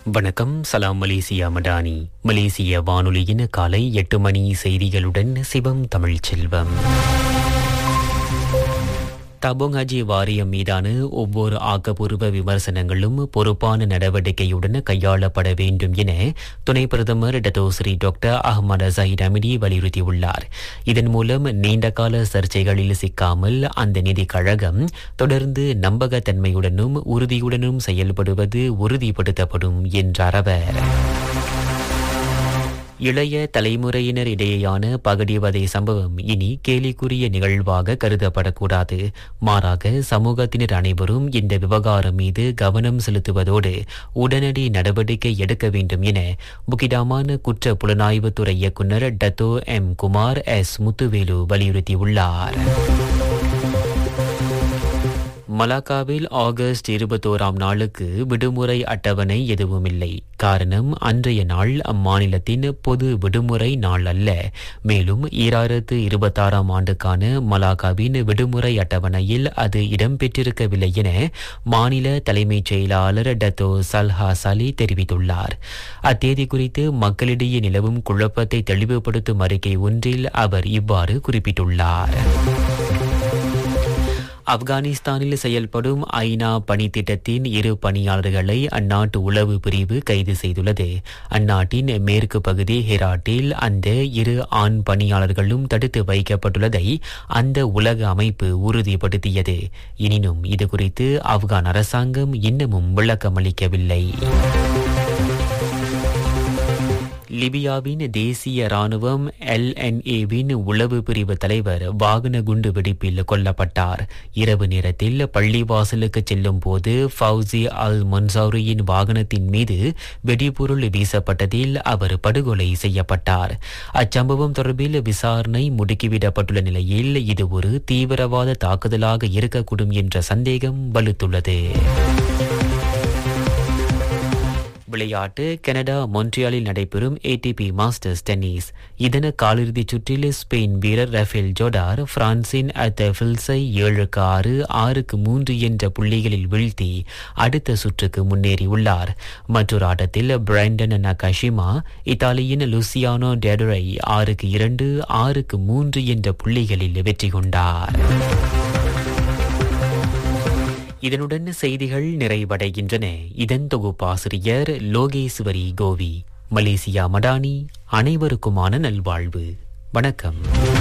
வணக்கம் சலாம் மலேசியா மடானி மலேசிய வானொலியின் காலை எட்டு மணி செய்திகளுடன் சிவம் தமிழ் செல்வம் தபோங் ஹஜி வாரியம் மீதான ஒவ்வொரு ஆக்கப்பூர்வ விமர்சனங்களும் பொறுப்பான நடவடிக்கையுடன் கையாளப்பட வேண்டும் என துணை பிரதமர் Datuk Seri doctor Ahmad Zahid Hamidi வலியுறுத்தியுள்ளார் இதன் மூலம் நீண்டகால சர்ச்சைகளில் சிக்காமல் அந்த நிதி கழகம் தொடர்ந்து நம்பகத்தன்மையுடனும் உறுதியுடனும் செயல்படுவது உறுதிப்படுத்தப்படும் என்றார் அவர் இளைய தலைமுறையினர் இடையேயான பகடிவதை சம்பவம் இனி கேலிக்குரிய நிகழ்வாக கருதப்படக்கூடாது மாறாக சமூகத்தினர் அனைவரும் இந்த விவகாரம் மீது கவனம் செலுத்துவதோடு உடனடி நடவடிக்கை எடுக்க வேண்டும் என புக்கிடாமான குற்ற புலனாய்வுத்துறை இயக்குநர் Datuk M Kumar S Muthuvelu வலியுறுத்தியுள்ளார் மலாக்காவில் ஆகஸ்ட் இருபத்தோராம் நாளுக்கு விடுமுறை அட்டவணை எதுவுமில்லை காரணம் அன்றைய நாள் அம்மாநிலத்தின் பொது விடுமுறை நாள் அல்ல மேலும் ஈராயிரத்து இருபத்தாறாம் ஆண்டுக்கான மலாக்காவின் விடுமுறை அட்டவணையில் அது இடம்பெற்றிருக்கவில்லை என மாநில தலைமைச் செயலாளர் டத்தோ சல்ஹா சலி தெரிவித்துள்ளார் அத்தேதி குறித்து மக்களிடையே நிலவும் குழப்பத்தை தெளிவுபடுத்தும் அறிக்கை ஒன்றில் அவர் இவ்வாறு குறிப்பிட்டுள்ளார் ஆப்கானிஸ்தானில் செயல்படும் ஐநா பணித்திட்டத்தின் இரு பணியாளர்களை அந்நாட்டு உளவு பிரிவு கைது செய்துள்ளது அந்நாட்டின் மேற்கு பகுதி ஹெராட்டில் அந்த இரு ஆண் பணியாளர்களும் தடுத்து வைக்கப்பட்டுள்ளதை அந்த உலக அமைப்பு உறுதிப்படுத்தியது எனினும் இதுகுறித்து ஆப்கான் அரசாங்கம் இன்னமும் விளக்கமளிக்கவில்லை லிபியாவின் தேசிய ராணுவம் எல்என்ஏவின் உளவு பிரிவு தலைவர் வாகன குண்டு வெடிப்பில் கொல்லப்பட்டார் இரவு நேரத்தில் பள்ளிவாசலுக்கு செல்லும் போது ஃபவுசி அல் மன்சௌரியின் வாகனத்தின் மீது வெடிபொருள் வீசப்பட்டதில் அவர் படுகொலை செய்யப்பட்டார் அச்சம்பவம் தொடர்பில் விசாரணை முடுக்கிவிடப்பட்டுள்ள நிலையில் இது ஒரு தீவிரவாத தாக்குதலாக இருக்கக்கூடும் என்ற சந்தேகம் வலுத்துள்ளது விளையாட்டு கனடா மொன்ட்ரியாலில் நடைபெறும் ஏடிபி மாஸ்டர்ஸ் டென்னிஸ் இதன காலிறுதிச் சுற்றில் ஸ்பெயின் வீரர் ரஃபேல் ஜோடார் பிரான்சின் அத்த ஃபில்ஸை ஏழுக்கு ஆறு ஆறுக்கு மூன்று என்ற புள்ளிகளில் வீழ்த்தி அடுத்த சுற்றுக்கு முன்னேறியுள்ளார் மற்றொரு ஆட்டத்தில் பிராண்டன் நகாஷிமா இத்தாலியின் லுசியானோ டெடரை ஆறுக்கு இரண்டு ஆறுக்கு மூன்று என்ற புள்ளிகளில் வெற்றி கொண்டார் இதனுடன் செய்திகள் நிறைவடைகின்றன இதன் தொகுப்பாசிரியர் லோகேஸ்வரி கோவி மலேசியா மடானி அனைவருக்குமான நல்வாழ்வு வணக்கம்